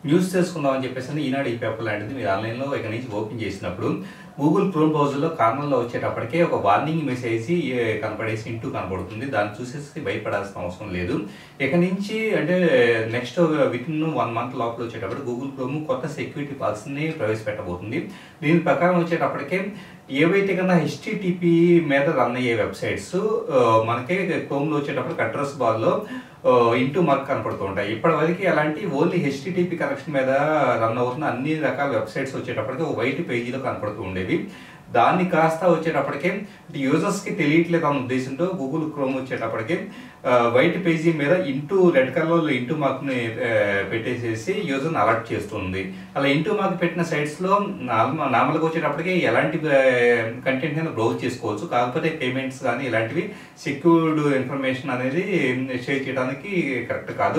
news తెలుసుకుందామని చెప్పేసి ఈనాడు ఈ పేపర్ లాంటిది మీరు ఆన్లైన్లో ఇక నుంచి ఓపెన్ చేసినప్పుడు గూగుల్ క్రోమ్ బ్రౌజర్లో కార్నర్లో వచ్చేటప్పటికే ఒక వార్నింగ్ మెసేజ్ ఏ, కనపడేసి ఇంటూ కనపడుతుంది దాన్ని చూసేసి భయపడాల్సిన అవసరం లేదు ఇక నుంచి అంటే next with in one month లోపల వచ్చేటప్పుడు గూగుల్ క్రోమ్ కొత్త సెక్యూరిటీ పాలసీని ప్రవేశపెట్టబోతుంది దీని ప్రకారం వచ్చేటప్పటికే ఏవైతే కన్నా హెచ్టిటిపి మీద రన్ అయ్యే వెబ్సైట్స్ మనకి క్రోమ్లో వచ్చేటప్పటికి అడ్రస్ బార్లో ఇంటూ మార్క్ కనపడుతూ ఉంటాయి ఇప్పటి వరకు అలాంటి ఓన్లీ హెచ్టిటిపి కనెక్షన్ మీద రన్ అవుతున్న అన్ని రకాల వెబ్సైట్స్ వచ్చేటప్పటికి ఒక వైట్ పేజీలో కనపడుతూ ఉండేవి దాన్ని కాస్త వచ్చేటప్పటికి యూజర్స్కి తెలియట్లేదు అన్న ఉద్దేశంతో గూగుల్ క్రోమ్ వచ్చేటప్పటికి వైట్ పేజీ మీద ఇంటూ రెడ్ కలర్లో ఇంటూ మార్క్ని పెట్టేసేసి యూజర్ని అలర్ట్ చేస్తుంది అలా ఇంటూ మార్క్ పెట్టిన సైట్స్లో నార్మల్గా వచ్చేటప్పటికి ఎలాంటి కంటెంట్ అయినా బ్రౌజ్ చేసుకోవచ్చు కాకపోతే పేమెంట్స్ కానీ ఇలాంటివి సెక్యూర్డ్ ఇన్ఫర్మేషన్ అనేది షేర్ చేయడానికి కరెక్ట్ కాదు